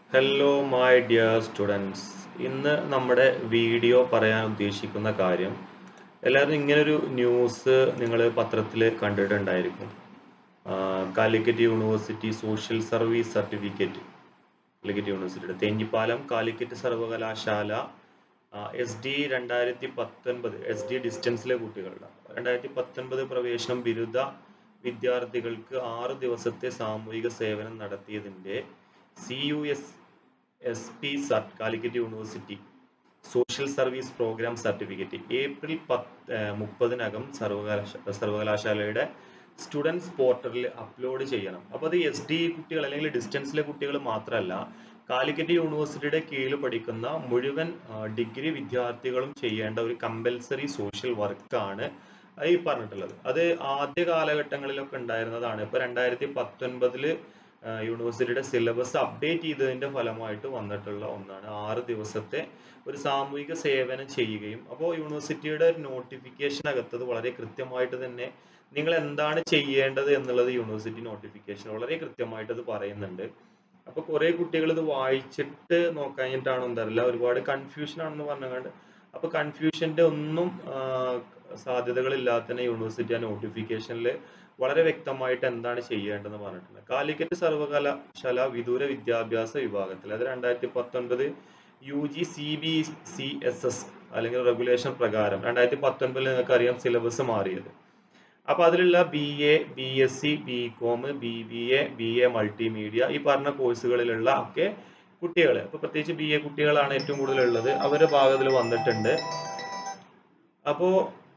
hello my dear students ഇന്ന് നമ്മുടെ video പറയാൻ ഉദ്ദേശിക്കുന്ന കാര്യം എല്ലാവരും ഇങ്ങനൊരു ന്യൂസ് നിങ്ങൾ പത്രത്തിൽ കണ്ടിട്ടുണ്ടായിരിക്കും ആഹ് Calicut university social service certificate Calicut യൂണിവേഴ്സിറ്റിയുടെ തേഞ്ഞിപ്പാലം കാലിക്കറ്റ് സർവകലാശാല എസ് ഡി രണ്ടായിരത്തി പത്തൊൻപത് എസ് ഡി ഡിസ്റ്റൻസിലെ കുട്ടികളുടെ രണ്ടായിരത്തി പത്തൊൻപത് പ്രവേശനം ബിരുദ വിദ്യാർത്ഥികൾക്ക് ആറ് ദിവസത്തെ സാമൂഹിക സേവനം നടത്തിയതിൻ്റെ C U S S P cert Calicut university social service programme certificate April പത്ത് മുപ്പതിനകം സർവകലാശാല സർവകലാശാലയുടെ സ്റ്റുഡൻസ് പോർട്ടലിൽ അപ്ലോഡ് ചെയ്യണം അപ്പോൾ അത് എസ് ഡി കുട്ടികൾ അല്ലെങ്കിൽ ഡിസ്റ്റൻസിലെ കുട്ടികൾ മാത്രമല്ല കാലിക്കറ്റ് യൂണിവേഴ്സിറ്റിയുടെ കീഴിൽ പഠിക്കുന്ന മുഴുവൻ ഡിഗ്രി വിദ്യാർത്ഥികളും ചെയ്യേണ്ട ഒരു കമ്പൽസറി സോഷ്യൽ വർക്കാണ് ഈ പറഞ്ഞിട്ടുള്ളത് അത് ആദ്യ കാലഘട്ടങ്ങളിലൊക്കെ ഉണ്ടായിരുന്നതാണ് ഇപ്പൊ രണ്ടായിരത്തി പത്തൊൻപതില് യൂണിവേഴ്സിറ്റിയുടെ സിലബസ് അപ്ഡേറ്റ് ചെയ്തതിന്റെ ഫലമായിട്ട് വന്നിട്ടുള്ള ഒന്നാണ് ആറ് ദിവസത്തെ ഒരു സാമൂഹിക സേവനം ചെയ്യുകയും അപ്പോൾ യൂണിവേഴ്സിറ്റിയുടെ ഒരു നോട്ടിഫിക്കേഷൻ അകത്തത് വളരെ കൃത്യമായിട്ട് തന്നെ നിങ്ങൾ എന്താണ് ചെയ്യേണ്ടത് എന്നുള്ളത് യൂണിവേഴ്സിറ്റി നോട്ടിഫിക്കേഷൻ വളരെ കൃത്യമായിട്ട് അത് പറയുന്നുണ്ട് അപ്പൊ കുറെ കുട്ടികൾ ഇത് വായിച്ചിട്ട് നോക്കാഞ്ഞിട്ടാണോ എന്തറിയില്ല ഒരുപാട് കൺഫ്യൂഷൻ ആണെന്ന് പറഞ്ഞുകൊണ്ട് അപ്പൊ കൺഫ്യൂഷന്റെ ഒന്നും സാധ്യതകളില്ലാത്ത യൂണിവേഴ്സിറ്റി ആ നോട്ടിഫിക്കേഷനിൽ വളരെ വ്യക്തമായിട്ട് എന്താണ് ചെയ്യേണ്ടതെന്ന് പറഞ്ഞിട്ടുണ്ട് കാലിക്കറ്റ് സർവകലാശാല വിദൂര വിദ്യാഭ്യാസ വിഭാഗത്തിൽ അത് രണ്ടായിരത്തി പത്തൊൻപത് U G C B C S S അല്ലെങ്കിൽ റെഗുലേഷൻ പ്രകാരം രണ്ടായിരത്തി പത്തൊൻപതിൽ നിങ്ങൾക്ക് അറിയാം സിലബസ് മാറിയത് അപ്പൊ അതിലുള്ള B A B S C B com B B A B A multimedia ഈ പറഞ്ഞ കോഴ്സുകളിലുള്ള ഒക്കെ കുട്ടികൾ ഇപ്പൊ പ്രത്യേകിച്ച് ബി എ കുട്ടികളാണ് ഏറ്റവും കൂടുതൽ ഉള്ളത് അവരുടെ ഭാഗത്തിൽ വന്നിട്ടുണ്ട് അപ്പോ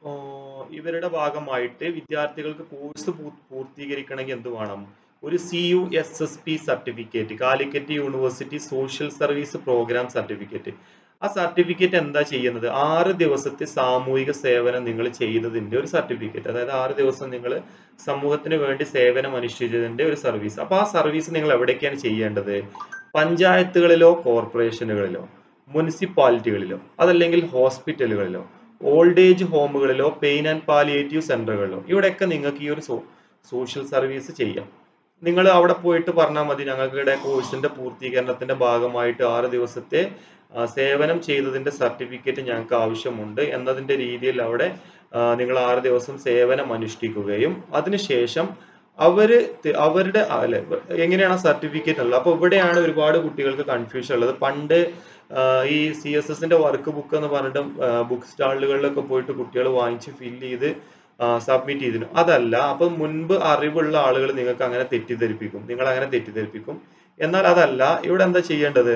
ഇവരുടെ ഭാഗമായിട്ട് വിദ്യാർത്ഥികൾക്ക് കോഴ്സ് പൂർത്തീകരിക്കണമെങ്കിൽ എന്ത് വേണം ഒരു C U S S P certificate Calicut university social service programme certificate ആ സർട്ടിഫിക്കറ്റ് എന്താ ചെയ്യുന്നത് ആറ് ദിവസത്തെ സാമൂഹിക സേവനം നിങ്ങൾ ചെയ്തതിന്റെ ഒരു സർട്ടിഫിക്കറ്റ് അതായത് ആറ് ദിവസം നിങ്ങൾ സമൂഹത്തിന് വേണ്ടി സേവനം അനുഷ്ഠിച്ചതിന്റെ ഒരു സർവീസ് അപ്പൊ ആ സർവീസ് നിങ്ങൾ എവിടേക്കാണ് ചെയ്യേണ്ടത് പഞ്ചായത്തുകളിലോ കോർപ്പറേഷനുകളിലോ മുനിസിപ്പാലിറ്റികളിലോ അതല്ലെങ്കിൽ ഹോസ്പിറ്റലുകളിലോ ഓൾഡ് ഏജ് ഹോമുകളിലോ പെയിൻ ആൻഡ് പാലിയേറ്റീവ് സെന്ററുകളിലോ ഇവിടെയൊക്കെ നിങ്ങൾക്ക് ഈ ഒരു സോഷ്യൽ സർവീസ് ചെയ്യാം നിങ്ങൾ അവിടെ പോയിട്ട് പറഞ്ഞാൽ മതി ഞങ്ങളുടെ കോഴ്സിന്റെ പൂർത്തീകരണത്തിന്റെ ഭാഗമായിട്ട് ആറ് ദിവസത്തെ സേവനം ചെയ്തതിന്റെ സർട്ടിഫിക്കറ്റ് ഞങ്ങൾക്ക് ആവശ്യമുണ്ട് എന്നതിന്റെ രീതിയിൽ അവിടെ നിങ്ങൾ ആറ് ദിവസം സേവനം അനുഷ്ഠിക്കുകയും അതിനുശേഷം അവര് അവരുടെ അല്ലെ എങ്ങനെയാണ് സർട്ടിഫിക്കറ്റ് ഉള്ളത് അപ്പൊ ഇവിടെയാണ് ഒരുപാട് കുട്ടികൾക്ക് കൺഫ്യൂഷൻ ഉള്ളത് പണ്ട് ഈ സി എസ് എസിന്റെ വർക്ക് ബുക്ക് എന്ന് പറഞ്ഞിട്ട് ബുക്ക് സ്റ്റാളുകളിലൊക്കെ പോയിട്ട് കുട്ടികൾ വാങ്ങിച്ച് ഫില്ല് ചെയ്ത് സബ്മിറ്റ് ചെയ്തിരുന്നു അതല്ല അപ്പൊ മുൻപ് അറിവുള്ള ആളുകൾ നിങ്ങൾക്ക് അങ്ങനെ തെറ്റിദ്ധരിപ്പിക്കും നിങ്ങൾ അങ്ങനെ തെറ്റിദ്ധരിപ്പിക്കും എന്നാൽ അതല്ല ഇവിടെ എന്താ ചെയ്യേണ്ടത്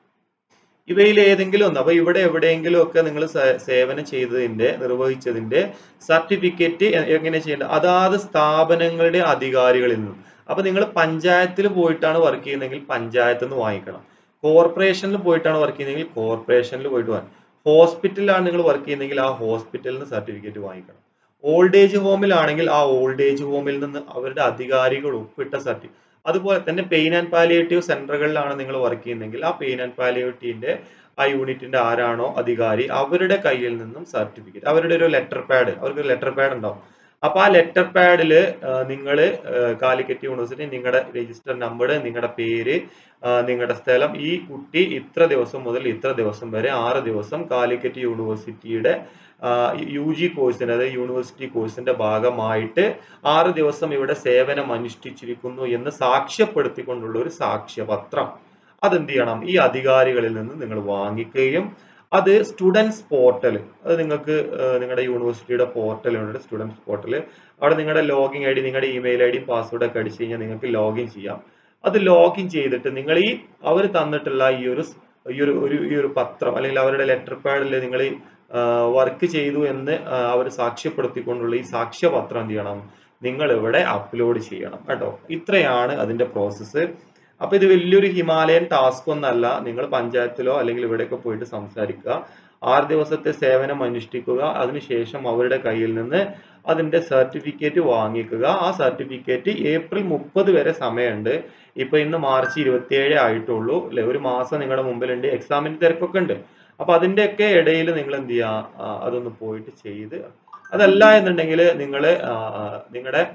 ഇവയിൽ ഏതെങ്കിലും ഒന്ന് അപ്പൊ ഇവിടെ എവിടെയെങ്കിലും ഒക്കെ നിങ്ങൾ സേവനം ചെയ്തതിന്റെ നിർവഹിച്ചതിന്റെ സർട്ടിഫിക്കറ്റ് എങ്ങനെ ചെയ്യേണ്ടത് അതാത് സ്ഥാപനങ്ങളുടെ അധികാരികളിൽ നിന്നും അപ്പൊ നിങ്ങൾ പഞ്ചായത്തിൽ പോയിട്ടാണ് വർക്ക് ചെയ്യുന്നതെങ്കിൽ പഞ്ചായത്തിൽ നിന്ന് വാങ്ങിക്കണം കോർപ്പറേഷനിൽ പോയിട്ടാണ് വർക്ക് ചെയ്യുന്നതെങ്കിൽ കോർപ്പറേഷനിൽ പോയിട്ട് വാങ്ങി ഹോസ്പിറ്റലിലാണ് നിങ്ങൾ വർക്ക് ചെയ്യുന്നതെങ്കിൽ ആ ഹോസ്പിറ്റലിൽ നിന്ന് സർട്ടിഫിക്കറ്റ് വാങ്ങിക്കണം ഓൾഡ് ഏജ് ഹോമിലാണെങ്കിൽ ആ ഓൾഡ് ഏജ് ഹോമിൽ നിന്ന് അവരുടെ അധികാരികൾ ഒപ്പിട്ട സർട്ടിഫിക്കറ്റ് അതുപോലെ തന്നെ പെയിൻ ആൻഡ് പാലിയേറ്റീവ് സെന്ററുകളിലാണ് നിങ്ങൾ വർക്ക് ചെയ്യുന്നതെങ്കിൽ ആ പെയിൻ ആൻഡ് പാലിയേറ്റീവിന്റെ ആ യൂണിറ്റിന്റെ ആരാണോ അധികാരി അവരുടെ കയ്യിൽ നിന്നും സർട്ടിഫിക്കറ്റ് അവരുടെ ഒരു ലെറ്റർ പാഡ് അവർക്ക് ലെറ്റർ പാഡ് ഉണ്ടാവും അപ്പൊ ആ ലെറ്റർ പാഡിൽ നിങ്ങൾ കാലിക്കറ്റ് യൂണിവേഴ്സിറ്റി നിങ്ങളുടെ രജിസ്റ്റർ നമ്പർ നിങ്ങളുടെ പേര് നിങ്ങളുടെ സ്ഥലം ഈ കുട്ടി ഇത്ര ദിവസം മുതൽ ഇത്ര ദിവസം വരെ ആറ് ദിവസം കാലിക്കറ്റ് യൂണിവേഴ്സിറ്റിയുടെ യു ജി കോഴ്സിന് അതായത് യൂണിവേഴ്സിറ്റി കോഴ്സിന്റെ ഭാഗമായിട്ട് ആറ് ദിവസം ഇവിടെ സേവനം അനുഷ്ഠിച്ചിരിക്കുന്നു എന്ന് സാക്ഷ്യപ്പെടുത്തിക്കൊണ്ടുള്ള ഒരു സാക്ഷ്യപത്രം അതെന്ത് ചെയ്യണം ഈ അധികാരികളിൽ നിന്ന് നിങ്ങൾ വാങ്ങിക്കുകയും അത് സ്റ്റുഡൻസ് പോർട്ടൽ അത് നിങ്ങൾക്ക് നിങ്ങളുടെ യൂണിവേഴ്സിറ്റിയുടെ പോർട്ടൽ ഉണ്ട് സ്റ്റുഡൻസ് പോർട്ടൽ അവിടെ നിങ്ങളുടെ ലോഗിൻ ഐ ഡി നിങ്ങളുടെ ഇമെയിൽ ഐ ഡി പാസ്വേഡ് ഒക്കെ അടിച്ചു കഴിഞ്ഞാൽ നിങ്ങൾക്ക് ലോഗിൻ ചെയ്യാം അത് ലോഗിൻ ചെയ്തിട്ട് നിങ്ങൾ ഈ അവർ തന്നിട്ടുള്ള ഈ ഒരു ഈ ഒരു ഒരു ഈ ഒരു പത്രം അല്ലെങ്കിൽ അവരുടെ ലെറ്റർ പാഡിൽ നിങ്ങൾ വർക്ക് ചെയ്തു എന്ന് അവർ സാക്ഷ്യപ്പെടുത്തിക്കൊണ്ടുള്ള ഈ സാക്ഷ്യപത്രം എന്ത് ചെയ്യണം നിങ്ങൾ ഇവിടെ അപ്ലോഡ് ചെയ്യണം കേട്ടോ ഇത്രയാണ് അതിന്റെ പ്രോസസ്സ് അപ്പൊ ഇത് വലിയൊരു ഹിമാലയൻ ടാസ്ക് ഒന്നല്ല നിങ്ങൾ പഞ്ചായത്തിലോ അല്ലെങ്കിൽ ഇവിടെയൊക്കെ പോയിട്ട് സംസാരിക്കുക ആറ് ദിവസത്തെ സേവനം അനുഷ്ഠിക്കുക അതിനുശേഷം അവരുടെ കയ്യിൽ നിന്ന് അതിന്റെ സർട്ടിഫിക്കറ്റ് വാങ്ങിക്കുക ആ സർട്ടിഫിക്കറ്റ് ഏപ്രിൽ മുപ്പത് വരെ സമയമുണ്ട് ഇപ്പൊ ഇന്ന് മാർച്ച് ഇരുപത്തിയേഴ് ആയിട്ടുള്ളൂ അല്ലെ ഒരു മാസം നിങ്ങളുടെ മുമ്പിലുണ്ട് എക്സാമിന് തിരക്കൊക്കെ ഉണ്ട് അപ്പൊ അതിന്റെയൊക്കെ ഇടയിൽ നിങ്ങൾ എന്ത് ചെയ്യുക അതൊന്ന് പോയിട്ട് ചെയ്ത് അതല്ല എന്നുണ്ടെങ്കിൽ നിങ്ങൾ നിങ്ങളുടെ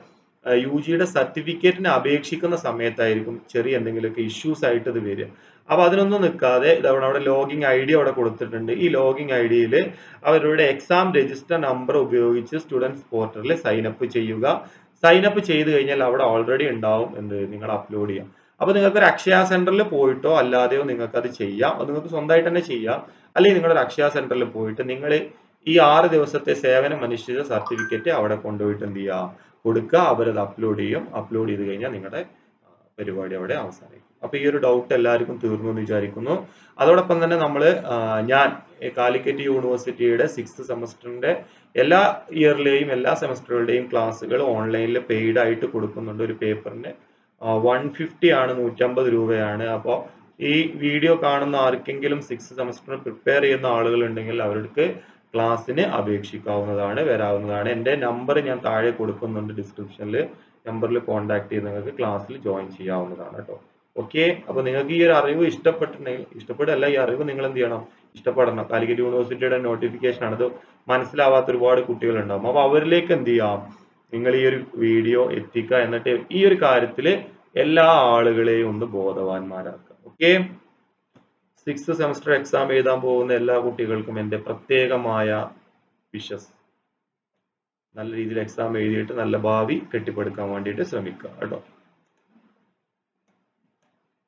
യു ജിയുടെ സർട്ടിഫിക്കറ്റിന് അപേക്ഷിക്കുന്ന സമയത്തായിരിക്കും ചെറിയ എന്തെങ്കിലുമൊക്കെ ഇഷ്യൂസ് ആയിട്ട് ഇത് വരിക അപ്പൊ അതിനൊന്നും നിൽക്കാതെ ഇതവിടെ അവിടെ ലോഗിങ് ഐ ഡി അവിടെ കൊടുത്തിട്ടുണ്ട് ഈ ലോഗിങ് ഐ ഡിയിൽ അവരുടെ എക്സാം രജിസ്റ്റർ നമ്പർ ഉപയോഗിച്ച് സ്റ്റുഡൻസ് പോർട്ടലിൽ സൈൻ അപ്പ് ചെയ്യുക സൈൻ അപ്പ് ചെയ്ത് കഴിഞ്ഞാൽ അവിടെ ഓൾറെഡി ഉണ്ടാവും എന്ത് നിങ്ങൾ അപ്ലോഡ് ചെയ്യാം അപ്പൊ നിങ്ങൾക്ക് ഒരു അക്ഷയ സെന്ററിൽ പോയിട്ടോ അല്ലാതെയോ നിങ്ങൾക്ക് അത് ചെയ്യാം അത് നിങ്ങൾക്ക് സ്വന്തമായിട്ട് തന്നെ ചെയ്യാം അല്ലെങ്കിൽ നിങ്ങളൊരു അക്ഷയ സെന്ററിൽ പോയിട്ട് നിങ്ങൾ ഈ ആറ് ദിവസത്തെ സേവനം അനുഷ്ഠിച്ച സർട്ടിഫിക്കറ്റ് അവിടെ കൊണ്ടുപോയിട്ട് എന്ത് ചെയ്യുക കൊടുക്കുക അവരത് അപ്ലോഡ് ചെയ്യും അപ്ലോഡ് ചെയ്ത് കഴിഞ്ഞാൽ നിങ്ങളുടെ ആ, പരിപാടി അവിടെ അവസാനിക്കും അപ്പൊ ഈ ഒരു ഡൗട്ട് എല്ലാവർക്കും തീർന്നു എന്ന് വിചാരിക്കുന്നു അതോടൊപ്പം തന്നെ നമ്മൾ ഞാൻ ഈ കാലിക്കറ്റ് യൂണിവേഴ്സിറ്റിയുടെ സിക്സ് സെമസ്റ്ററിന്റെ എല്ലാ ഇയറിലെയും എല്ലാ സെമസ്റ്ററുകളുടെയും ക്ലാസ്സുകൾ ഓൺലൈനിൽ പെയ്ഡ് ആയിട്ട് കൊടുക്കുന്നുണ്ട് ഒരു പേപ്പറിന് വൺ ഫിഫ്റ്റി ആണ് നൂറ്റമ്പത് രൂപയാണ് അപ്പോൾ ഈ വീഡിയോ കാണുന്ന ആർക്കെങ്കിലും സിക്സ് സെമസ്റ്ററിന് പ്രിപ്പയർ ചെയ്യുന്ന ആളുകൾ ഉണ്ടെങ്കിൽ അവർക്ക് ക്ലാസ്സിന് അപേക്ഷിക്കാവുന്നതാണ് വരാവുന്നതാണ് എൻ്റെ നമ്പർ ഞാൻ താഴെ കൊടുക്കുന്നുണ്ട് ഡിസ്ക്രിപ്ഷനിൽ നമ്പറിൽ കോൺടാക്ട് ചെയ്ത് നിങ്ങൾക്ക് ക്ലാസ്സിൽ ജോയിൻ ചെയ്യാവുന്നതാണ് കേട്ടോ ഓക്കെ അപ്പൊ നിങ്ങൾക്ക് ഈ ഒരു അറിവ് ഇഷ്ടപ്പെട്ടിട്ടുണ്ടെങ്കിൽ ഇഷ്ടപ്പെടല്ല ഈ അറിവ് നിങ്ങൾ എന്ത് ചെയ്യണം ഇഷ്ടപ്പെടണം കാലിക്കറ്റ് യൂണിവേഴ്സിറ്റിയുടെ നോട്ടിഫിക്കേഷൻ ആണ് ഇത് മനസ്സിലാവാത്ത ഒരുപാട് കുട്ടികൾ ഉണ്ടാവും അപ്പൊ അവരിലേക്ക് എന്ത് ചെയ്യാം നിങ്ങൾ ഈ ഒരു വീഡിയോ എത്തിക്കുക എന്നിട്ട് ഈ ഒരു കാര്യത്തിൽ എല്ലാ ആളുകളെയും ഒന്ന് ബോധവാന്മാരാക്കുക ഓക്കെ സിക്സ് സെമസ്റ്റർ എക്സാം എഴുതാൻ പോകുന്ന എല്ലാ കുട്ടികൾക്കും എൻ്റെ പ്രത്യേകമായ വിഷസ് നല്ല രീതിയിൽ എക്സാം എഴുതിയിട്ട് നല്ല ഭാവി കെട്ടിപ്പടുക്കാൻ വേണ്ടിയിട്ട് ശ്രമിക്കുക കേട്ടോ